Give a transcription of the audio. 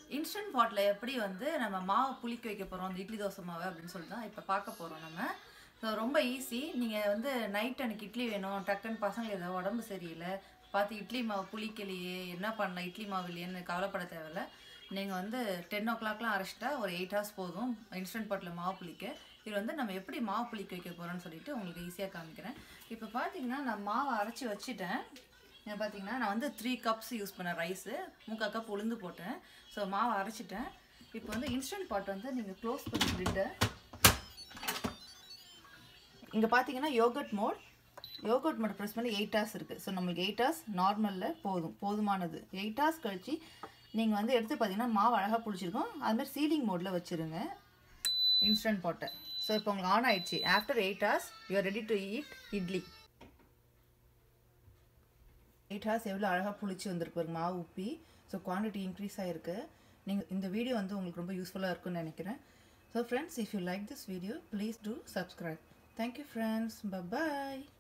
instant பாட்டில் எப்படி வந்து நம்ம மாவு புளிக்க வைக்க போகிறோம் அந்த இட்லி தோசை மாவு அப்படின்னு சொல்லிட்டு தான் இப்போ பார்க்க போகிறோம் நம்ம ஸோ ரொம்ப ஈஸி நீங்கள் வந்து நைட் எனக்கு இட்லி வேணும் டக்குன்னு பசங்க ஏதோ உடம்பு சரியில்லை பார்த்து இட்லி மாவு புளிக்கலையே என்ன பண்ணலாம் இட்லி மாவு இல்லையேன்னு கவலைப்பட தேவையில்ல நீங்கள் வந்து டென் ஓ கிளாக்லாம் அரைச்சிட்டா ஒரு எயிட் ஹவர்ஸ் போதும் இன்ஸ்டன்ட் பாட்டில் மாவு புளிக்க இது வந்து நம்ம எப்படி மாவு புளிக்க வைக்க போகிறோம்னு சொல்லிட்டு உங்களுக்கு ஈஸியாக காமிக்கிறேன் இப்போ பார்த்தீங்கன்னா நான் மாவை அரைச்சி வச்சுட்டேன் இங்க பார்த்தீங்கன்னா நான் வந்து த்ரீ கப்ஸ் யூஸ் பண்ணேன் ரைஸு முக்கால் கப் உளுந்து போட்டேன் ஸோ மாவை அரைச்சிட்டேன் இப்போ வந்து இன்ஸ்டன்ட் பாட் வந்து நீங்கள் க்ளோஸ் பண்ணி விட்டு இங்கே பார்த்தீங்கன்னா yogurt mode yogurt mode press பண்ணி எயிட் ஹவர்ஸ் இருக்குது ஸோ நம்மளுக்கு எயிட் ஹவர்ஸ் நார்மலில் போதும் போதுமானது எயிட் ஹவர்ஸ் கழிச்சு நீங்கள் வந்து எடுத்து பார்த்தீங்கன்னா மாவு அழகாக பிடிச்சிருக்கோம் அதுமாதிரி சீலிங் மோடில் வச்சுருங்க இன்ஸ்டன்ட் பாட்டை ஸோ இப்போ உங்களுக்கு ஆன் ஆயிடுச்சு after eight hours you ready to eat idli eight hours எவ்வளோ அழகாக புளிச்சு வந்திருக்கு பாருங்க மாவு உப்பி ஸோ குவான்டிட்டி இன்க்ரீஸ் ஆகிருக்கு நீங்கள் இந்த வீடியோ வந்து உங்களுக்கு ரொம்ப யூஸ்ஃபுல்லாக இருக்கும்னு நினைக்கிறேன் so friends if you like this video please do subscribe thank you friends bye bye